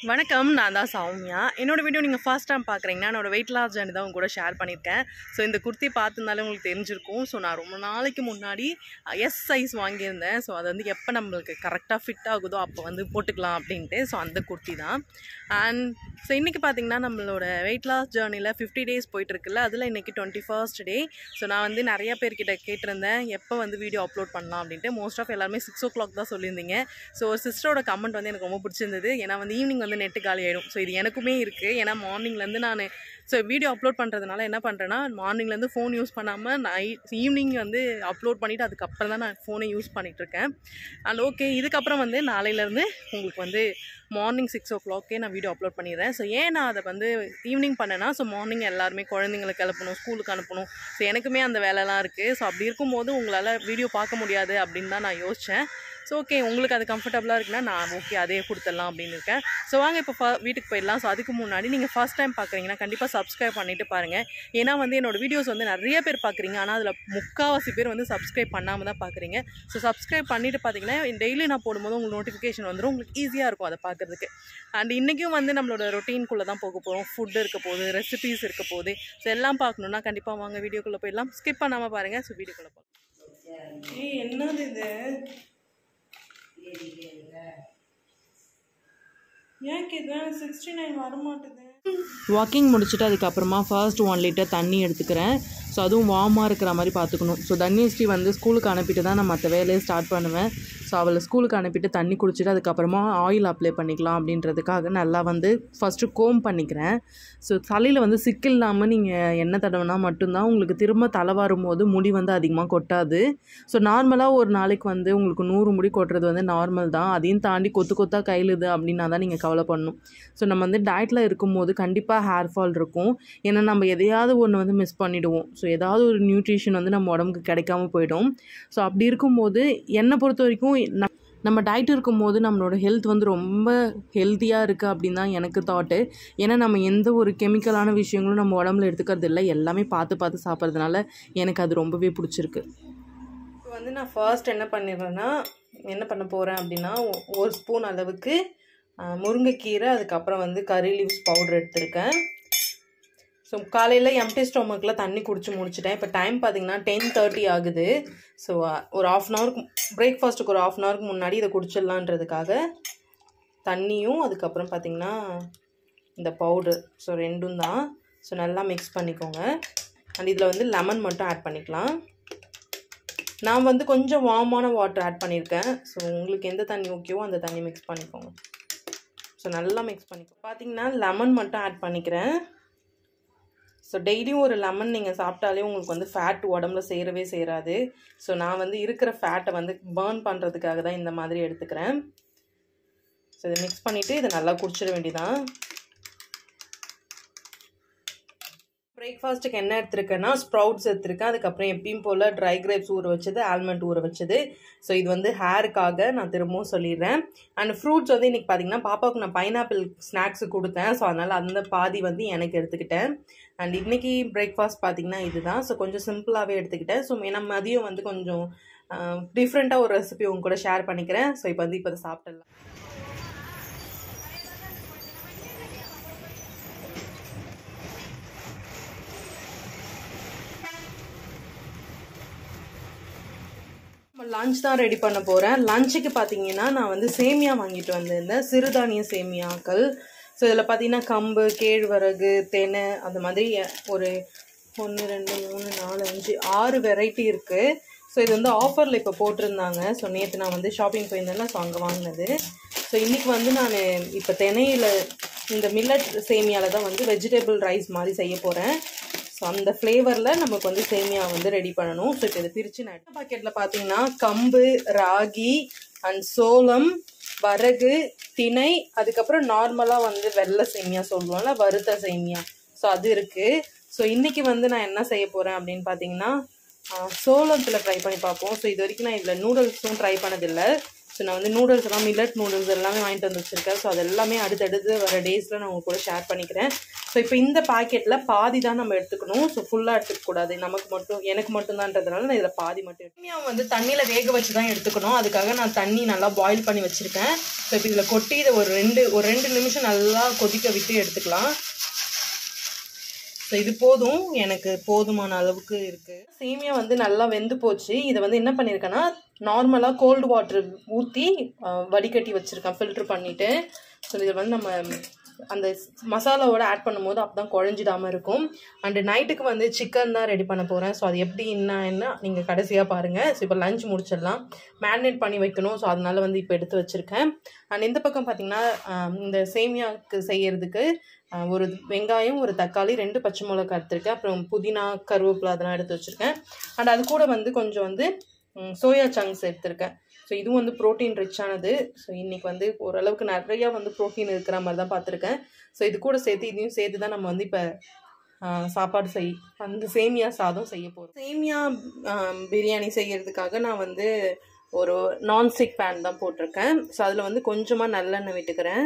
வணக்கம் நான் தான் சௌமியா என்னோட வீடியோ நீங்கள் ஃபர்ஸ்ட் டைம் பார்க்குறீங்கன்னா என்னோட வெயிட் லாஸ் ஜர்னி தான் உங்க கூட ஷேர் பண்ணியிருக்கேன் ஸோ இந்த குர்த்தி பார்த்துருந்தாலே உங்களுக்கு தெரிஞ்சிருக்கும் ஸோ நான் ரொம்ப நாளைக்கு முன்னாடி எஸ் சைஸ் வாங்கியிருந்தேன் ஸோ அது வந்து எப்போ நம்மளுக்கு கரெக்டாக ஃபிட் ஆகுதோ அப்போ வந்து போட்டுக்கலாம் அப்படின்ட்டு ஸோ அந்த குர்த்தி தான் அண்ட் ஸோ இன்றைக்கி பார்த்தீங்கன்னா நம்மளோட வெயிட் லாஸ் ஜேர்னியில் ஃபிஃப்டி டேஸ் போயிட்டுருக்குல்ல அதில் இன்றைக்கி டுவெண்ட்டி ஃபர்ஸ்ட் டே ஸோ நான் வந்து நிறைய பேர்கிட்ட கேட்டிருந்தேன் எப்போ வந்து வீடியோ அப்லோட் பண்ணலாம் அப்படின்ட்டு மோஸ்ட் ஆஃப் எல்லாருமே சிக்ஸ் ஓ கிளாக் தான் சொல்லியிருந்தீங்க ஸோ ஒரு சிஸ்டரோட கமெண்ட் வந்து எனக்கு ரொம்ப பிடிச்சிருந்தது ஏன்னா வந்து ஈவினிங் வந்து நெட்டு காலி ஆகிடும் ஸோ இது எனக்குமே இருக்குது ஏன்னா மார்னிங்லேருந்து நான் ஸோ வீடியோ அப்லோட் பண்ணுறதுனால என்ன பண்ணுறேன்னா மார்னிங்லேருந்து ஃபோன் யூஸ் பண்ணாமல் நைட் ஈவினிங் வந்து அப்லோட் பண்ணிவிட்டு அதுக்கப்புறம் தான் நான் ஃபோனை யூஸ் பண்ணிகிட்ருக்கேன் அண்ட் ஓகே இதுக்கப்புறம் வந்து நாளையிலேருந்து உங்களுக்கு வந்து மார்னிங் சிக்ஸ் ஓ கிளாக்கே நான் வீடியோ அப்லோட் பண்ணிடுறேன் ஸோ ஏன் நான் அதை வந்து ஈவினிங் பண்ணேன்னா ஸோ மார்னிங் எல்லாருமே குழந்தைங்களை கிளப்பணும் ஸ்கூலுக்கு அனுப்பணும் ஸோ எனக்குமே அந்த வேலைலாம் இருக்குது ஸோ அப்படி இருக்கும்போது உங்களால் வீடியோ பார்க்க முடியாது அப்படின்னு தான் நான் யோசித்தேன் ஸோ ஓகே உங்களுக்கு அது கம்ஃபர்டபுளாக இருக்குன்னா நான் ஓகே அதே கொடுத்துடலாம் அப்படின்னு இருக்கேன் ஸோ வாங்க இப்போ ஃப வீட்டுக்கு போயிடலாம் ஸோ அதுக்கு முன்னாடி நீங்கள் ஃபர்ஸ்ட் டைம் பார்க்குறீங்கன்னா கண்டிப்பாக சப்ஸ்கிரைப் பண்ணிட்டு பாருங்கள் ஏன்னா வந்து என்னோட வீடியோஸ் வந்து நிறைய பேர் பார்க்குறீங்க ஆனால் அதில் முக்கால்வாசி பேர் வந்து சப்ஸ்கிரைப் பண்ணாமல் தான் பார்க்குறீங்க ஸோ சப்ஸ்கிரைப் பண்ணிட்டு பார்த்தீங்கன்னா டெய்லி நான் போடும்போது உங்களுக்கு நோட்டிஃபிகேஷன் வந்துடும் உங்களுக்கு ஈஸியாக இருக்கும் அதை பார்க்குறதுக்கு அண்ட் இன்றைக்கும் வந்து நம்மளோட ரொட்டீன்குள்ளே தான் போக போகிறோம் ஃபுட் இருக்க போகுது ரெசிபீஸ் இருக்க போகுது ஸோ எல்லாம் பார்க்கணுன்னா கண்டிப்பாக வாங்க வீடியோக்குள்ளே போயிடலாம் ஸ்கிப் பண்ணாமல் பாருங்கள் ஸோ வீடியோக்குள்ளே போகலாம் ஏய் என்னது இது ஏன் இது சிக்ஸ்டி நைன் வரமாட்டுது வாக்கிங் முடிச்சுட்டு அதுக்கப்புறமா ஃபர்ஸ்ட் ஒன் லிட்டர் தண்ணி எடுத்துக்கிறேன் ஸோ அதுவும் வார்மாக இருக்கிற மாதிரி பார்த்துக்கணும் ஸோ தன்யஸ்ரீ வந்து ஸ்கூலுக்கு அனுப்பிட்டு தான் நான் மற்ற வேலையை ஸ்டார்ட் பண்ணுவேன் ஸோ அவளை ஸ்கூலுக்கு அனுப்பிட்டு தண்ணி குடிச்சிட்டு அதுக்கப்புறமா ஆயில் அப்ளை பண்ணிக்கலாம் அப்படின்றதுக்காக நல்லா வந்து ஃபஸ்ட்டு கோம் பண்ணிக்கிறேன் ஸோ தலையில் வந்து சிக்கு இல்லாமல் நீங்கள் எண்ணெய் தடவினா மட்டும்தான் உங்களுக்கு திரும்ப தலை வரும்போது முடி வந்து அதிகமாக கொட்டாது ஸோ நார்மலாக ஒரு நாளைக்கு வந்து உங்களுக்கு நூறு முடி கொட்டுறது வந்து நார்மல் தான் அதையும் தாண்டி கொத்து கொத்தாக கையிலுது அப்படின்னா தான் நீங்கள் கவலை பண்ணணும் ஸோ நம்ம வந்து டயட்டில் இருக்கும்போது கண்டிப்பாக ஹேர் ஃபால் இருக்கும் ஏன்னா நம்ம எதையாவது ஒன்று வந்து மிஸ் பண்ணிவிடுவோம் ஸோ ஏதாவது ஒரு நியூட்ரிஷன் வந்து நம்ம உடம்புக்கு கிடைக்காம போயிடும் ஸோ அப்படி இருக்கும்போது என்னை பொறுத்த வரைக்கும் ந- நம்ம டயட் இருக்கும்போது நம்மளோட ஹெல்த் வந்து ரொம்ப ஹெல்த்தியாக இருக்குது அப்படின்னு தான் எனக்கு தாட்டு ஏன்னா நம்ம எந்த ஒரு கெமிக்கலான விஷயங்களும் நம்ம உடம்புல எடுத்துக்கிறது இல்லை எல்லாமே பார்த்து பார்த்து சாப்பிட்றதுனால எனக்கு அது ரொம்பவே பிடிச்சிருக்கு இப்போ வந்து நான் ஃபர்ஸ்ட் என்ன பண்ணிடுறேன்னா என்ன பண்ண போகிறேன் அப்படின்னா ஒ- ஒரு ஸ்பூன் அளவுக்கு ஆ, முருங்கைக்கீரை அதுக்கப்புறம் வந்து கறி லீவ்ஸ் பவுடர் எடுத்திருக்கேன் ஸோ காலையில் எம்டி ஸ்டொமக்கில் தண்ணி குடிச்சு முடிச்சிட்டேன் இப்போ டைம் பார்த்தீங்கன்னா டென் தேர்ட்டி ஆகுது ஸோ ஒரு ஆஃப் அன் ஹவருக்கு பிரேக்ஃபாஸ்ட்டுக்கு ஒரு ஆஃப் அன் ஹவருக்கு முன்னாடி இதை குடிச்சிடலான்றதுக்காக தண்ணியும் அதுக்கப்புறம் பார்த்தீங்கன்னா இந்த பவுடர் ஸோ ரெண்டும் தான் ஸோ நல்லா மிக்ஸ் பண்ணிக்கோங்க அண்ட் இதில் வந்து லெமன் மட்டும் ஆட் பண்ணிக்கலாம் நான் வந்து கொஞ்சம் வார்மான வாட்டர் ஆட் பண்ணியிருக்கேன் ஸோ உங்களுக்கு எந்த தண்ணி ஓகேவோ அந்த தண்ணி மிக்ஸ் பண்ணிக்கோங்க ஸோ நல்லா மிக்ஸ் பண்ணிக்கோ பார்த்தீங்கன்னா லெமன் மட்டும் ஆட் பண்ணிக்கிறேன் ஸோ டெய்லியும் ஒரு லெமன் நீங்கள் சாப்பிட்டாலே உங்களுக்கு வந்து ஃபேட் உடம்புல சேரவே சேராது ஸோ நான் வந்து இருக்கிற ஃபேட்டை வந்து பேர்ன் பண்ணுறதுக்காக தான் இந்த மாதிரி எடுத்துக்கிறேன் ஸோ இதை மிக்ஸ் பண்ணிவிட்டு இதை நல்லா குடிச்சிட வேண்டியதான் பிரேக்ஃபாஸ்ட்டுக்கு என்ன எடுத்திருக்கேன்னா ஸ்ப்ரவுட்ஸ் எடுத்திருக்கேன் அதுக்கப்புறம் எப்பயும் போல் ட்ரை கிரேப்ஸ் ஊற வச்சது ஆல்மண்ட் ஊற வச்சது ஸோ இது வந்து ஹேருக்காக நான் திரும்பவும் சொல்லிடுறேன் அண்ட் ஃப்ரூட்ஸ் வந்து இன்றைக்கி பார்த்தீங்கன்னா பாப்பாவுக்கு நான் பைனாப்பிள் ஸ்நாக்ஸ் கொடுத்தேன் ஸோ அதனால் அந்த பாதி வந்து எனக்கு எடுத்துக்கிட்டேன் அண்ட் இன்றைக்கி பிரேக்ஃபாஸ்ட் பார்த்தீங்கன்னா இதுதான் ஸோ கொஞ்சம் சிம்பிளாகவே எடுத்துக்கிட்டேன் ஸோ ஏன்னா மதியம் வந்து கொஞ்சம் டிஃப்ரெண்ட்டாக ஒரு ரெசிபி உங்க கூட ஷேர் பண்ணிக்கிறேன் ஸோ இப்போ வந்து இப்போ அதை சாப்பிட்டுடலாம் லஞ்ச் தான் ரெடி பண்ண போகிறேன் லஞ்சுக்கு பார்த்தீங்கன்னா நான் வந்து சேமியா வாங்கிட்டு வந்திருந்தேன் சிறுதானிய சேமியாக்கள் ஸோ இதில் பார்த்தீங்கன்னா கம்பு கேழ்வரகு தெனை அந்த மாதிரி ஒரு ஒன்று ரெண்டு மூணு நாலு அஞ்சு ஆறு வெரைட்டி இருக்குது ஸோ இது வந்து ஆஃபரில் இப்போ போட்டிருந்தாங்க ஸோ நேற்று நான் வந்து ஷாப்பிங் போயிருந்தேன்னா ஸோ அங்கே வாங்கினது ஸோ இன்றைக்கி வந்து நான் இப்போ தெனையில் இந்த மில்லட் சேமியாவில் தான் வந்து வெஜிடபிள் ரைஸ் மாதிரி செய்ய போகிறேன் ஸோ அந்த ஃப்ளேவரில் நமக்கு வந்து சேமியா வந்து ரெடி பண்ணணும் ஸோ இப்போ இதை பிரித்து நான் பாக்கெட்டில் பார்த்தீங்கன்னா கம்பு ராகி அண்ட் சோளம் வரகு திணை அதுக்கப்புறம் நார்மலாக வந்து வெள்ளை சேமியா சொல்லுவோம்ல வறுத்த சேமியா ஸோ அது இருக்குது ஸோ இன்றைக்கி வந்து நான் என்ன செய்ய போகிறேன் அப்படின்னு பார்த்தீங்கன்னா சோளத்தில் ட்ரை பண்ணி பார்ப்போம் ஸோ இது வரைக்கும் நான் இதில் நூடுல்ஸும் ட்ரை பண்ணதில்லை ஸோ நான் வந்து நூடுல்ஸ் எல்லாம் மில்லட் நூடுல்ஸ் எல்லாமே வாங்கிட்டு வந்து வச்சுருக்கேன் ஸோ அது எல்லாமே அடுத்தடுத்து வர டேஸில் நான் உங்க கூட ஷேர் பண்ணிக்கிறேன் ஸோ இப்போ இந்த பாக்கெட்டில் பாதி தான் நம்ம எடுத்துக்கணும் ஸோ ஃபுல்லாக எடுத்துக்கக்கூடாது நமக்கு மட்டும் எனக்கு மட்டும்தான்றதுனால நான் இதில் பாதி மட்டும் எடுத்து வந்து தண்ணியில் வேக வச்சு தான் எடுத்துக்கணும் அதுக்காக நான் தண்ணி நல்லா பாயில் பண்ணி வச்சுருக்கேன் ஸோ இப்போ இதில் கொட்டி இதை ஒரு ரெண்டு ஒரு ரெண்டு நிமிஷம் நல்லா கொதிக்க விட்டு எடுத்துக்கலாம் ஸோ இது போதும் எனக்கு போதுமான அளவுக்கு இருக்குது சேமியா வந்து நல்லா வெந்து போச்சு இதை வந்து என்ன பண்ணியிருக்கேன்னா நார்மலாக கோல்டு வாட்டர் ஊற்றி வடிகட்டி வச்சுருக்கேன் ஃபில்ட்ரு பண்ணிவிட்டு ஸோ இதை வந்து நம்ம அந்த மசாலாவோட ஆட் பண்ணும்போது அப்போ தான் குழஞ்சிடாமல் இருக்கும் அண்டு நைட்டுக்கு வந்து சிக்கன் தான் ரெடி பண்ண போகிறேன் ஸோ அது எப்படி என்னன்னா நீங்கள் கடைசியாக பாருங்கள் ஸோ இப்போ லஞ்ச் முடிச்சிடலாம் மேரினேட் பண்ணி வைக்கணும் ஸோ அதனால வந்து இப்போ எடுத்து வச்சுருக்கேன் அண்ட் இந்த பக்கம் பார்த்திங்கன்னா இந்த சேமியாவுக்கு செய்யறதுக்கு ஒரு வெங்காயம் ஒரு தக்காளி ரெண்டு பச்சை மிளகா எடுத்துருக்கேன் அப்புறம் புதினா கருவேப்பிலை அதெல்லாம் எடுத்து வச்சுருக்கேன் அண்ட் அது கூட வந்து கொஞ்சம் வந்து சோயா சங்க்ஸ் எடுத்திருக்கேன் ஸோ இதுவும் வந்து ப்ரோட்டீன் ரிச்சானது ஸோ இன்றைக்கி வந்து ஓரளவுக்கு நிறையா வந்து ப்ரோட்டீன் இருக்கிற மாதிரி தான் பார்த்துருக்கேன் ஸோ இது கூட சேர்த்து இதையும் சேர்த்து தான் நம்ம வந்து இப்போ சாப்பாடு செய் அந்த சேமியா சாதம் செய்ய போகிறோம் சேமியா பிரியாணி செய்யறதுக்காக நான் வந்து ஒரு நான்ஸ்டிக் பேன் தான் போட்டிருக்கேன் ஸோ அதில் வந்து கொஞ்சமாக நல்லெண்ணெய் விட்டுக்கிறேன்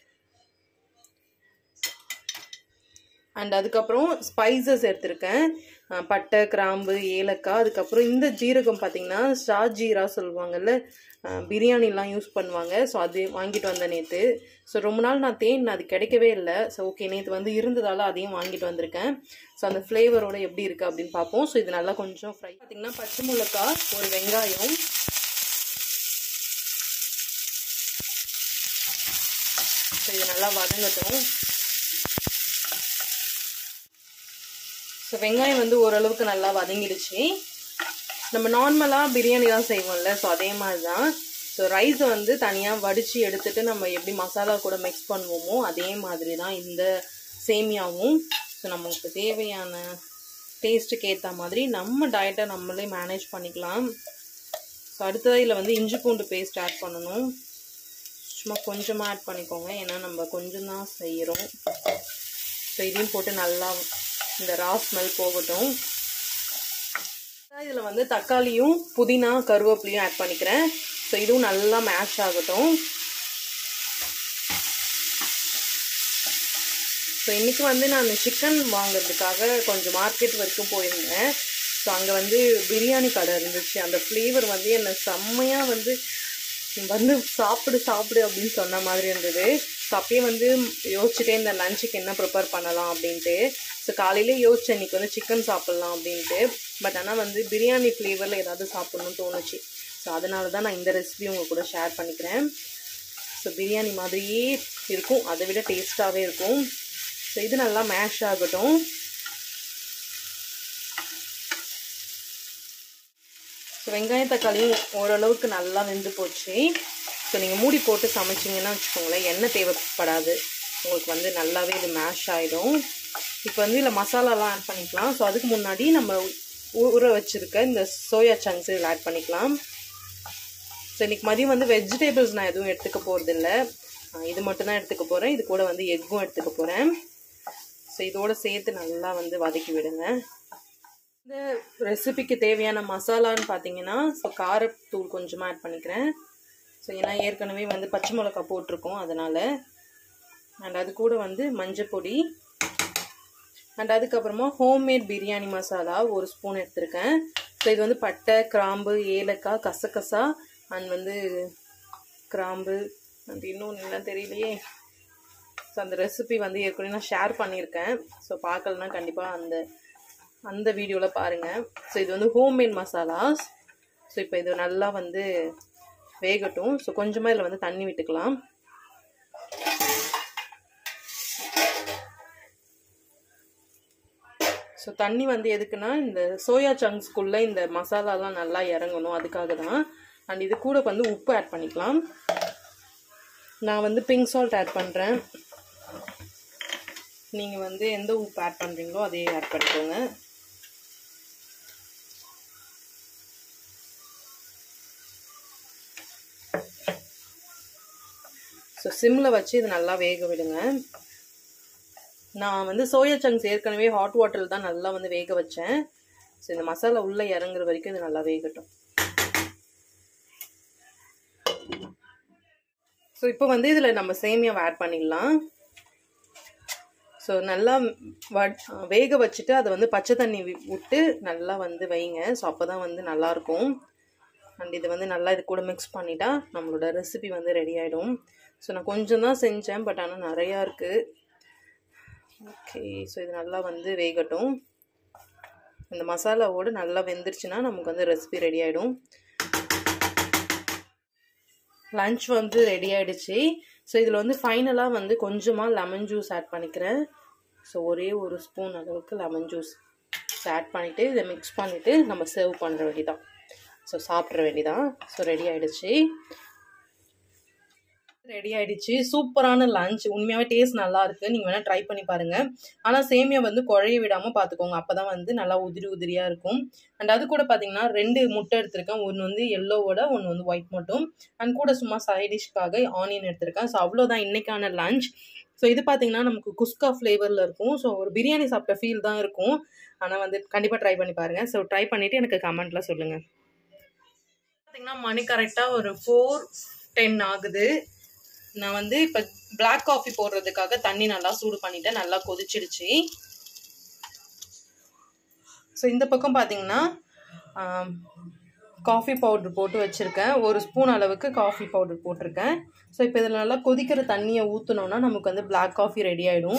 அண்ட் அதுக்கப்புறம் ஸ்பைசஸ் எடுத்திருக்கேன் பட்டை கிராம்பு ஏலக்காய் அதுக்கப்புறம் இந்த ஜீரகம் பார்த்திங்கன்னா ஷா ஜீரா சொல்லுவாங்கல்ல பிரியாணிலாம் யூஸ் பண்ணுவாங்க ஸோ அது வாங்கிட்டு வந்தேன் நேற்று ஸோ ரொம்ப நாள் நான் தேன் அது கிடைக்கவே இல்லை ஸோ ஓகே நேற்று வந்து இருந்ததால் அதையும் வாங்கிட்டு வந்திருக்கேன் ஸோ அந்த ஃப்ளேவரோட எப்படி இருக்குது அப்படின்னு பார்ப்போம் ஸோ இது நல்லா கொஞ்சம் ஃப்ரை பார்த்திங்கன்னா பச்சை மிளகா ஒரு வெங்காயம் ஸோ இது நல்லா வதங்கட்டும் ஸோ வெங்காயம் வந்து ஓரளவுக்கு நல்லா வதங்கிடுச்சு நம்ம நார்மலாக பிரியாணி தான் செய்வோம்ல ஸோ அதே மாதிரி தான் ஸோ ரைஸை வந்து தனியாக வடித்து எடுத்துகிட்டு நம்ம எப்படி மசாலா கூட மிக்ஸ் பண்ணுவோமோ அதே மாதிரி தான் இந்த சேமியாவும் ஸோ நமக்கு தேவையான டேஸ்ட்டுக்கு ஏற்ற மாதிரி நம்ம டயட்டை நம்மளே மேனேஜ் பண்ணிக்கலாம் ஸோ அடுத்ததாக இதில் வந்து இஞ்சி பூண்டு பேஸ்ட் ஆட் பண்ணணும் சும்மா கொஞ்சமாக ஆட் பண்ணிக்கோங்க ஏன்னா நம்ம கொஞ்சம் தான் செய்கிறோம் ஸோ இதையும் போட்டு நல்லா இந்த ரா ஸ்மெல் போகட்டும் இதில் வந்து தக்காளியும் புதினா கருவேப்பிலையும் ஆட் பண்ணிக்கிறேன் ஸோ இதுவும் நல்லா மேஷ் ஆகட்டும் ஸோ இன்றைக்கி வந்து நான் சிக்கன் வாங்குறதுக்காக கொஞ்சம் மார்க்கெட் வரைக்கும் போயிருந்தேன் ஸோ அங்கே வந்து பிரியாணி கடை இருந்துச்சு அந்த ஃப்ளேவர் வந்து என்னை செம்மையாக வந்து வந்து சாப்பிடு சாப்பிடு அப்படின்னு சொன்ன மாதிரி இருந்தது ஸோ அப்பயே வந்து யோசிச்சுட்டே இந்த லஞ்சுக்கு என்ன ப்ரிப்பேர் பண்ணலாம் அப்படின்ட்டு ஸோ காலையிலே யோசிச்சேன் இன்றைக்கி வந்து சிக்கன் சாப்பிட்லாம் அப்படின்ட்டு பட் ஆனால் வந்து பிரியாணி ஃப்ளேவரில் ஏதாவது சாப்பிட்ணும்னு தோணுச்சு ஸோ அதனால தான் நான் இந்த ரெசிபி உங்கள் கூட ஷேர் பண்ணிக்கிறேன் ஸோ பிரியாணி மாதிரியே இருக்கும் அதை விட டேஸ்ட்டாகவே இருக்கும் ஸோ இது நல்லா மேஷ் ஆகட்டும் ஸோ வெங்காய தக்காளியும் ஓரளவுக்கு நல்லா வெந்து போச்சு ஸோ நீங்கள் மூடி போட்டு சமைச்சிங்கன்னா வச்சுக்கோங்களேன் எண்ணெய் தேவைப்படாது உங்களுக்கு வந்து நல்லாவே இது மேஷ் ஆகிடும் இப்போ வந்து இதில் மசாலாலாம் ஆட் பண்ணிக்கலாம் ஸோ அதுக்கு முன்னாடி நம்ம ஊற வச்சுருக்க இந்த சோயா சங்க்ஸ் இதில் ஆட் பண்ணிக்கலாம் ஸோ இன்றைக்கி மதியம் வந்து வெஜிடபிள்ஸ் நான் எதுவும் எடுத்துக்க போகிறதில்ல இது மட்டும் தான் எடுத்துக்க போகிறேன் இது கூட வந்து எக்கும் எடுத்துக்க போகிறேன் ஸோ இதோடு சேர்த்து நல்லா வந்து வதக்கி விடுங்க இந்த ரெசிபிக்கு தேவையான மசாலான்னு பார்த்தீங்கன்னா ஸோ காரத்தூள் கொஞ்சமாக ஆட் பண்ணிக்கிறேன் ஸோ ஏன்னா ஏற்கனவே வந்து பச்சை மிளகா போட்டிருக்கோம் அதனால் அண்ட் அது கூட வந்து மஞ்சள் பொடி அண்ட் அதுக்கப்புறமா ஹோம்மேட் பிரியாணி மசாலா ஒரு ஸ்பூன் எடுத்திருக்கேன் ஸோ இது வந்து பட்டை கிராம்பு ஏலக்காய் கசகசா அண்ட் வந்து கிராம்பு அண்ட் இன்னொன்று என்ன தெரியலையே ஸோ அந்த ரெசிபி வந்து ஏற்கனவே நான் ஷேர் பண்ணியிருக்கேன் ஸோ பார்க்கலனா கண்டிப்பாக அந்த அந்த வீடியோவில் பாருங்கள் ஸோ இது வந்து ஹோம்மேட் மசாலாஸ் ஸோ இப்போ இது நல்லா வந்து வேகட்டும் ஸோ கொஞ்சமாக இதில் வந்து தண்ணி விட்டுக்கலாம் ஸோ தண்ணி வந்து எதுக்குன்னா இந்த சோயா சங்க்ஸ்குள்ளே இந்த மசாலாலாம் நல்லா இறங்கணும் அதுக்காக தான் அண்ட் இது கூட வந்து உப்பு ஆட் பண்ணிக்கலாம் நான் வந்து பிங்க் சால்ட் ஆட் பண்ணுறேன் நீங்கள் வந்து எந்த உப்பு ஆட் பண்ணுறீங்களோ அதே ஆட் பண்ணிக்கோங்க ஸோ சிம்மில் வச்சு இது நல்லா வேக விடுங்க நான் வந்து சோயா சங்க்ஸ் ஏற்கனவே ஹாட் வாட்டரில் தான் நல்லா வந்து வேக வச்சேன் ஸோ இந்த மசாலா உள்ளே இறங்குற வரைக்கும் இது நல்லா வேகட்டும் ஸோ இப்போ வந்து இதில் நம்ம சேமியாவை ஆட் பண்ணிடலாம் ஸோ நல்லா வட் வேக வச்சுட்டு அதை வந்து பச்சை தண்ணி வி- விட்டு நல்லா வந்து வைங்க ஸோ அப்போ தான் வந்து நல்லாயிருக்கும் அண்ட் இது வந்து நல்லா இது கூட மிக்ஸ் பண்ணிட்டா நம்மளோட ரெசிபி வந்து ரெடி ஆகிடும் ஸோ நான் கொஞ்சம் தான் செஞ்சேன் பட் ஆனால் நிறையா இருக்குது ஓகே ஸோ இது நல்லா வந்து வேகட்டும் இந்த மசாலாவோடு நல்லா வெந்துருச்சுன்னா நமக்கு வந்து ரெசிபி ரெடி ஆகிடும் லஞ்ச் வந்து ரெடி ஆயிடுச்சு ஸோ இதில் வந்து ஃபைனலாக வந்து கொஞ்சமாக லெமன் ஜூஸ் ஆட் பண்ணிக்கிறேன் ஸோ ஒரே ஒரு ஸ்பூன் அளவுக்கு லெமன் ஜூஸ் ஆட் பண்ணிவிட்டு இதை மிக்ஸ் பண்ணிவிட்டு நம்ம சர்வ் பண்ணுற வேண்டியதான் ஸோ சாப்பிட்ற வேண்டியதான் ஸோ ரெடி ஆயிடுச்சு ரெடி ஆயிடுச்சு சூப்பரான லஞ்ச் உண்மையாகவே டேஸ்ட் நல்லா இருக்கு நீங்கள் வேணால் ட்ரை பண்ணி பாருங்க ஆனால் சேமியா வந்து குழைய விடாமல் பார்த்துக்கோங்க அப்போ தான் வந்து நல்லா உதிரி உதிரியாக இருக்கும் அண்ட் அது கூட பார்த்தீங்கன்னா ரெண்டு முட்டை எடுத்திருக்கேன் ஒன்று வந்து எல்லோவோட ஒன்று வந்து ஒயிட் மட்டும் அண்ட் கூட சும்மா சைடிஷ்காக ஆனியன் எடுத்திருக்கேன் ஸோ அவ்வளோதான் இன்னைக்கான லஞ்ச் ஸோ இது பார்த்தீங்கன்னா நமக்கு குஸ்கா ஃப்ளேவரில் இருக்கும் ஸோ ஒரு பிரியாணி சாப்பிட்ட ஃபீல் தான் இருக்கும் ஆனால் வந்து கண்டிப்பாக ட்ரை பண்ணி பாருங்கள் ஸோ ட்ரை பண்ணிவிட்டு எனக்கு கமெண்ட்டில் சொல்லுங்கள் பார்த்தீங்கன்னா மணி கரெக்டாக ஒரு ஃபோர் டென் ஆகுது நான் வந்து இப்போ Black காஃபி போடுறதுக்காக தண்ணி நல்லா சூடு பண்ணிட்டேன் நல்லா கொதிச்சிடுச்சு ஸோ இந்த பக்கம் பார்த்தீங்கன்னா காஃபி பவுடர் போட்டு வச்சுருக்கேன் ஒரு ஸ்பூன் அளவுக்கு காஃபி பவுடர் போட்டிருக்கேன் ஸோ இப்போ இதில் நல்லா கொதிக்கிற தண்ணியை ஊற்றினோன்னா நமக்கு வந்து Black காஃபி ரெடி ஆகிடும்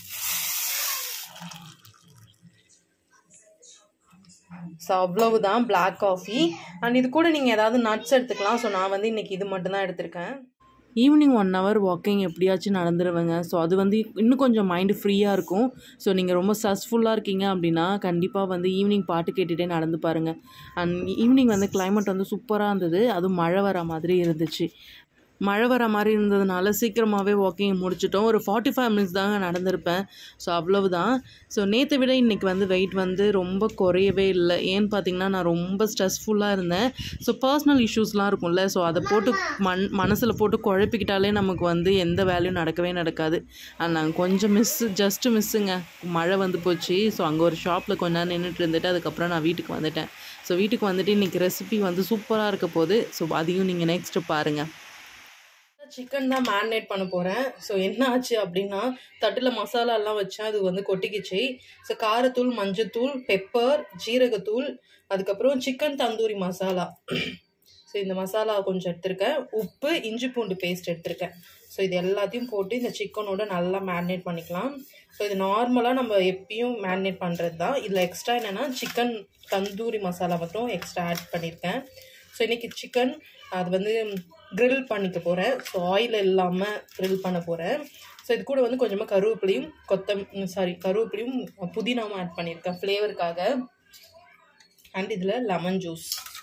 ஸோ அவ்வளவுதான் Black காஃபி அண்ட் இது கூட நீங்கள் ஏதாவது நட்ஸ் எடுத்துக்கலாம் ஸோ நான் வந்து இன்னைக்கு இது மட்டும்தான் எடுத்திருக்கேன் ஈவினிங் ஒன் ஹவர் வாக்கிங் எப்படியாச்சும் நடந்துருவேங்க ஸோ அது வந்து இன்னும் கொஞ்சம் மைண்டு ஃப்ரீயாக இருக்கும் ஸோ நீங்கள் ரொம்ப ஸ்ட்ரெஸ்ஃபுல்லாக இருக்கீங்க அப்படின்னா கண்டிப்பாக வந்து ஈவினிங் பாட்டு கேட்டுகிட்டே நடந்து பாருங்கள் அண்ட் ஈவினிங் வந்து climate வந்து சூப்பராக இருந்தது அதுவும் மழை வர மாதிரி இருந்துச்சு மழை வர மாதிரி இருந்ததுனால சீக்கிரமாகவே வாக்கிங் முடிச்சிட்டோம் ஒரு ஃபார்ட்டி ஃபைவ் மினிட்ஸ் தாங்க நடந்திருப்பேன் ஸோ அவ்வளவுதான் ஸோ நேற்றை விட இன்றைக்கி வந்து வெயிட் வந்து ரொம்ப குறையவே இல்லை ஏன்னு பார்த்தீங்கன்னா நான் ரொம்ப ஸ்ட்ரெஸ்ஃபுல்லாக இருந்தேன் ஸோ பர்சனல் இஷ்யூஸ்லாம் இருக்கும்ல ஸோ அதை போட்டு மண் மனசில் போட்டு குழப்பிக்கிட்டாலே நமக்கு வந்து எந்த வேலையும் நடக்கவே நடக்காது அண்ட் நாங்கள் கொஞ்சம் மிஸ்ஸு ஜஸ்ட்டு மிஸ்ஸுங்க மழை வந்து போச்சு ஸோ அங்கே ஒரு ஷாப்பில் கொஞ்ச நேரம் நின்றுட்டு இருந்துட்டு அதுக்கப்புறம் நான் வீட்டுக்கு வந்துட்டேன் ஸோ வீட்டுக்கு வந்துட்டு இன்றைக்கி ரெசிபி வந்து சூப்பராக இருக்க போகுது ஸோ அதையும் நீங்கள் நெக்ஸ்ட்டு பாருங்கள் சிக்கன் தான் மேரினேட் பண்ண போகிறேன் ஸோ என்ன ஆச்சு அப்படின்னா தட்டில் மசாலாலாம் வச்சேன் அது வந்து கொட்டிக்கிச்சு ஸோ காரத்தூள் மஞ்சத்தூள் பெப்பர் ஜீரகத்தூள் அதுக்கப்புறம் சிக்கன் தந்தூரி மசாலா ஸோ இந்த மசாலா கொஞ்சம் எடுத்திருக்கேன் உப்பு இஞ்சி பூண்டு பேஸ்ட் எடுத்திருக்கேன் ஸோ இது எல்லாத்தையும் போட்டு இந்த சிக்கனோட நல்லா மேரினேட் பண்ணிக்கலாம் ஸோ இது நார்மலாக நம்ம எப்பயும் மேரினேட் பண்ணுறது தான் இதில் எக்ஸ்ட்ரா என்னென்னா சிக்கன் தந்தூரி மசாலா மட்டும் எக்ஸ்ட்ரா ஆட் பண்ணியிருக்கேன் ஸோ இன்றைக்கி சிக்கன் அது வந்து grill பண்ணிக்க போகிறேன் ஸோ ஆயில் இல்லாமல் grill பண்ண போகிறேன் ஸோ இது கூட வந்து கொஞ்சமாக கருவேப்பிலையும் கொத்தம் சாரி கருவேப்பிலையும் புதினாவும் ஆட் பண்ணியிருக்கேன் ஃப்ளேவருக்காக அண்ட் இதில் லெமன் ஜூஸ்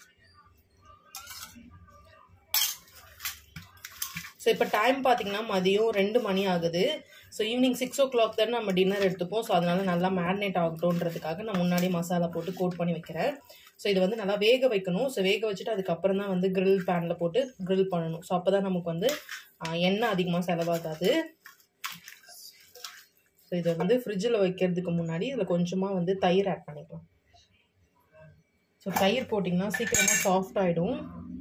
ஸோ இப்போ டைம் பார்த்தீங்கன்னா மதியம் ரெண்டு மணி ஆகுது so evening six o'clock தானே நம்ம டின்னர் எடுத்துப்போம் ஸோ அதனால நல்லா மேரினேட் ஆகட்டும்ன்றதுக்காக நான் முன்னாடி மசாலா போட்டு கோட் பண்ணி வைக்கிறேன் ஸோ இது வந்து நல்லா வேக வைக்கணும் ஸோ வேக வச்சுட்டு அதுக்கப்புறம் தான் வந்து grill பேனில் போட்டு grill பண்ணணும் ஸோ அப்போ தான் நமக்கு வந்து ஆ, எண்ணெய் அதிகமாக செலவாகாது ஸோ இதை வந்து ஃப்ரிட்ஜில் வைக்கிறதுக்கு முன்னாடி இதில் கொஞ்சமாக வந்து தயிர் ஆட் பண்ணிக்கலாம் ஸோ தயிர் போட்டிங்கன்னா சீக்கிரமாக சாஃப்ட் ஆகிடும்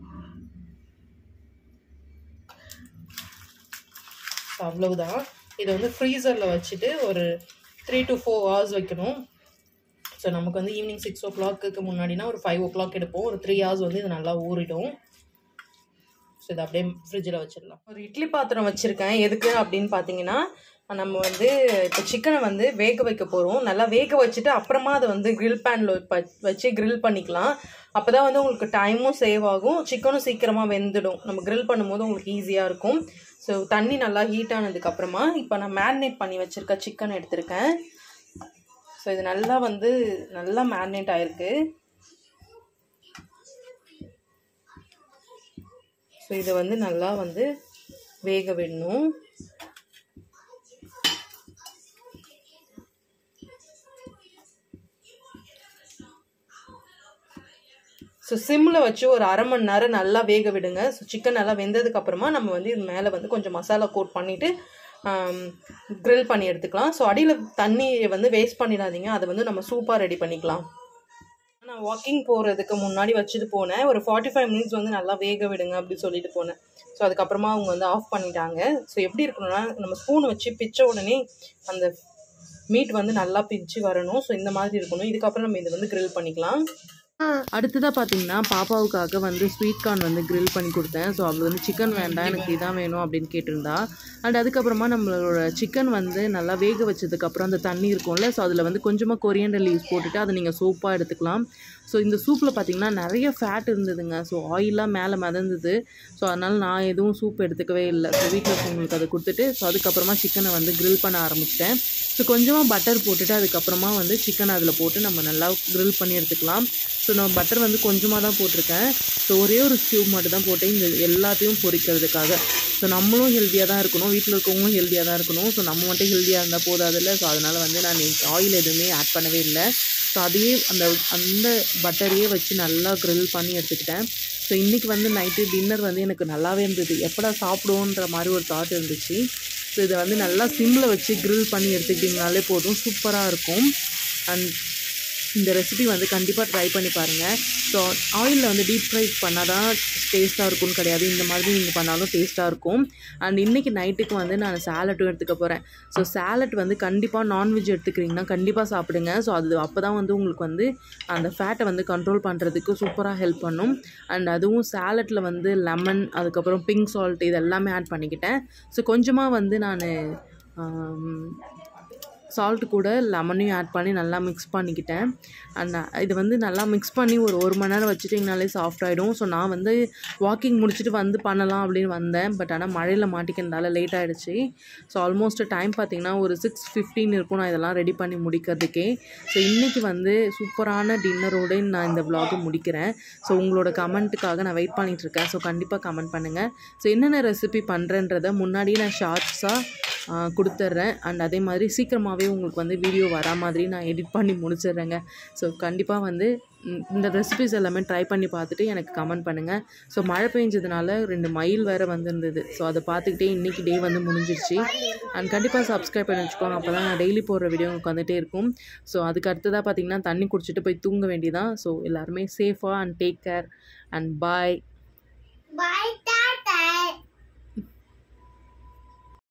ஸோ அவ்வளவுதான் இதை வந்து ஃப்ரீசரில் வச்சுட்டு ஒரு த்ரீ டு ஃபோர் ஹவர்ஸ் வைக்கணும் ஸோ நமக்கு வந்து ஈவினிங் சிக்ஸ் ஓ கிளாக்கு முன்னாடினா ஒரு ஃபைவ் ஓ கிளாக் எடுப்போம் ஒரு த்ரீ ஹவர்ஸ் வந்து இது நல்லா ஊறிடும் ஸோ இதை அப்படியே ஃப்ரிட்ஜில் வச்சிடலாம் ஒரு இட்லி பாத்திரம் வச்சுருக்கேன் எதுக்கு அப்படின்னு பார்த்தீங்கன்னா நம்ம வந்து இப்போ சிக்கனை வந்து வேக வைக்க போகிறோம் நல்லா வேக வச்சுட்டு அப்புறமா அதை வந்து grill பேனில் வச்சு grill பண்ணிக்கலாம் அப்போ தான் வந்து உங்களுக்கு டைமும் சேவ் ஆகும் சிக்கனும் சீக்கிரமாக வெந்துடும் நம்ம grill பண்ணும்போது உங்களுக்கு ஈஸியாக இருக்கும் ஸோ தண்ணி நல்லா ஹீட் ஆனதுக்கப்புறமா இப்போ நான் மேரினேட் பண்ணி வச்சுருக்க சிக்கன் எடுத்திருக்கேன் ஸோ இது நல்லா வந்து நல்லா மேரினேட் ஆயிருக்கு ஸோ இதை வந்து நல்லா வந்து வேக விடணும் ஸோ சிம்மில் வச்சு ஒரு அரை மணி நேரம் நல்லா வேக விடுங்க ஸோ சிக்கன் நல்லா வெந்ததுக்கு அப்புறமா நம்ம வந்து இது மேலே வந்து கொஞ்சம் மசாலா கோட் பண்ணிவிட்டு grill பண்ணி எடுத்துக்கலாம் ஸோ அடியில் தண்ணியை வந்து வேஸ்ட் பண்ணிடாதீங்க அதை வந்து நம்ம சூப்பாக ரெடி பண்ணிக்கலாம் நான் வாக்கிங் போகிறதுக்கு முன்னாடி வச்சுட்டு போனேன் ஒரு ஃபார்ட்டி ஃபைவ் மினிட்ஸ் வந்து நல்லா வேக விடுங்க அப்படின்னு சொல்லிட்டு போனேன் ஸோ அதுக்கப்புறமா அவங்க வந்து ஆஃப் பண்ணிட்டாங்க ஸோ எப்படி இருக்கணும்னா நம்ம ஸ்பூன் வச்சு பிச்ச உடனே அந்த மீட் வந்து நல்லா பிச்சு வரணும் ஸோ இந்த மாதிரி இருக்கணும் இதுக்கப்புறம் நம்ம இதை வந்து grill பண்ணிக்கலாம் அடுத்ததாக பார்த்தீங்கன்னா பாப்பாவுக்காக வந்து ஸ்வீட் கார்ன் வந்து grill பண்ணி கொடுத்தேன் ஸோ அவள் வந்து சிக்கன் வேண்டாம் எனக்கு இதான் வேணும் அப்படின்னு கேட்டிருந்தா அண்ட் அதுக்கப்புறமா நம்மளோட சிக்கன் வந்து நல்லா வேக வச்சதுக்கப்புறம் அந்த தண்ணி இருக்கும்ல ஸோ அதில் வந்து கொஞ்சமாக கொரியண்டர் லீவ்ஸ் போட்டுட்டு அதை நீங்கள் சூப்பாக எடுத்துக்கலாம் ஸோ இந்த சூப்பில் பார்த்தீங்கன்னா நிறைய ஃபேட் இருந்ததுங்க ஸோ ஆயிலாக மேலே மிதந்தது ஸோ அதனால் நான் எதுவும் சூப் எடுத்துக்கவே இல்லை ஸோ வீட்டில் இருக்கவங்களுக்கு அதை கொடுத்துட்டு ஸோ அதுக்கப்புறமா சிக்கனை வந்து grill பண்ண ஆரம்பிச்சிட்டேன் ஸோ கொஞ்சமாக பட்டர் போட்டுட்டு அதுக்கப்புறமா வந்து சிக்கன் அதில் போட்டு நம்ம நல்லா grill பண்ணி எடுத்துக்கலாம் ஸோ நான் பட்டர் வந்து கொஞ்சமாக தான் போட்டிருக்கேன் ஸோ ஒரே ஒரு ஸ்டியூப் மட்டும் தான் போட்டேன் இந்த எல்லாத்தையும் பொரிக்கிறதுக்காக ஸோ நம்மளும் ஹெல்த்தியாக தான் இருக்கணும் வீட்டில் இருக்கவங்களும் ஹெல்த்தியாக தான் இருக்கணும் ஸோ நம்ம மட்டும் ஹெல்த்தியாக இருந்தால் போதாதில்ல ஸோ அதனால் வந்து நான் ஆயில் எதுவுமே ஆட் பண்ணவே இல்லை ஸோ அதையே அந்த அந்த பட்டரையே வச்சு நல்லா grill பண்ணி எடுத்துக்கிட்டேன் ஸோ இன்றைக்கி வந்து நைட்டு டின்னர் வந்து எனக்கு நல்லாவே இருந்தது எப்படா சாப்பிடுவோன்ற மாதிரி ஒரு தாட் இருந்துச்சு ஸோ இதை வந்து நல்லா சிம்மில் வச்சு grill பண்ணி எடுத்துக்கிட்டிங்கனாலே போதும் சூப்பராக இருக்கும் அண்ட் இந்த ரெசிபி வந்து கண்டிப்பாக ட்ரை பண்ணி பாருங்கள் ஸோ ஆயிலில் வந்து டீப் ஃப்ரை பண்ணால் தான் டேஸ்ட்டாக இருக்கும்னு கிடையாது இந்த மாதிரி நீங்கள் பண்ணாலும் டேஸ்ட்டாக இருக்கும் அண்ட் இன்றைக்கி நைட்டுக்கு வந்து நான் சேலட்டும் எடுத்துக்க போகிறேன் ஸோ சேலட் வந்து கண்டிப்பாக நான்வெஜ் எடுத்துக்கிறீங்கன்னா கண்டிப்பாக சாப்பிடுங்க ஸோ அது அப்போ தான் வந்து உங்களுக்கு வந்து அந்த ஃபேட்டை வந்து கண்ட்ரோல் பண்ணுறதுக்கு சூப்பராக ஹெல்ப் பண்ணும் அண்ட் அதுவும் சேலட்டில் வந்து லெமன் அதுக்கப்புறம் பிங்க் சால்ட் இது எல்லாமே ஆட் பண்ணிக்கிட்டேன் ஸோ கொஞ்சமாக வந்து நான் சால்ட் கூட லெமனையும் ஆட் பண்ணி நல்லா மிக்ஸ் பண்ணிக்கிட்டேன் அண்ட் இது வந்து நல்லா மிக்ஸ் பண்ணி ஒரு ஒரு மணி நேரம் வச்சுட்டிங்கனாலே சாஃப்ட் ஆகிடும் ஸோ நான் வந்து வாக்கிங் முடிச்சுட்டு வந்து பண்ணலாம் அப்படின்னு வந்தேன் பட் ஆனால் மழையில் மாட்டிக்கிறதால லேட் ஆகிடுச்சு ஸோ ஆல்மோஸ்ட் டைம் பார்த்திங்கன்னா ஒரு சிக்ஸ் ஃபிஃப்டீன் இருக்கும் நான் இதெல்லாம் ரெடி பண்ணி முடிக்கிறதுக்கே ஸோ இன்றைக்கி வந்து சூப்பரான டின்னரோடு நான் இந்த vlog முடிக்கிறேன் ஸோ உங்களோட கமெண்ட்டுக்காக நான் வெயிட் பண்ணிட்டு இருக்கேன் ஸோ கண்டிப்பாக கமெண்ட் பண்ணுங்கள் ஸோ என்னென்ன ரெசிபி பண்ணுறேன்றதை முன்னாடியே நான் ஷார்ட்ஸாக கொடுத்துட்றேன் அண்ட் அதே மாதிரி சீக்கிரமாகவே உங்களுக்கு வந்து வீடியோ வரா மாதிரி நான் எடிட் பண்ணி முடிச்சிடுறேங்க ஸோ கண்டிப்பாக வந்து ம், இந்த ரெசிபிஸ் எல்லாமே ட்ரை பண்ணி பார்த்துட்டு எனக்கு கமெண்ட் பண்ணுங்கள் ஸோ மழை பெஞ்சதுனால ரெண்டு மயில் வேறு வந்திருந்தது ஸோ அதை பார்த்துக்கிட்டே இன்றைக்கி டே வந்து முடிஞ்சிருச்சு அண்ட் கண்டிப்பாக சப்ஸ்கிரைப் பண்ணி வச்சுக்கோங்க அப்போ தான் நான் டெய்லி போடுற வீடியோ உங்களுக்கு வந்துகிட்டே இருக்கும் ஸோ அதுக்கு அடுத்ததாக பார்த்தீங்கன்னா தண்ணி குடிச்சிட்டு போய் தூங்க வேண்டியதான் ஸோ எல்லாருமே சேஃபாக and take care and bye Bye.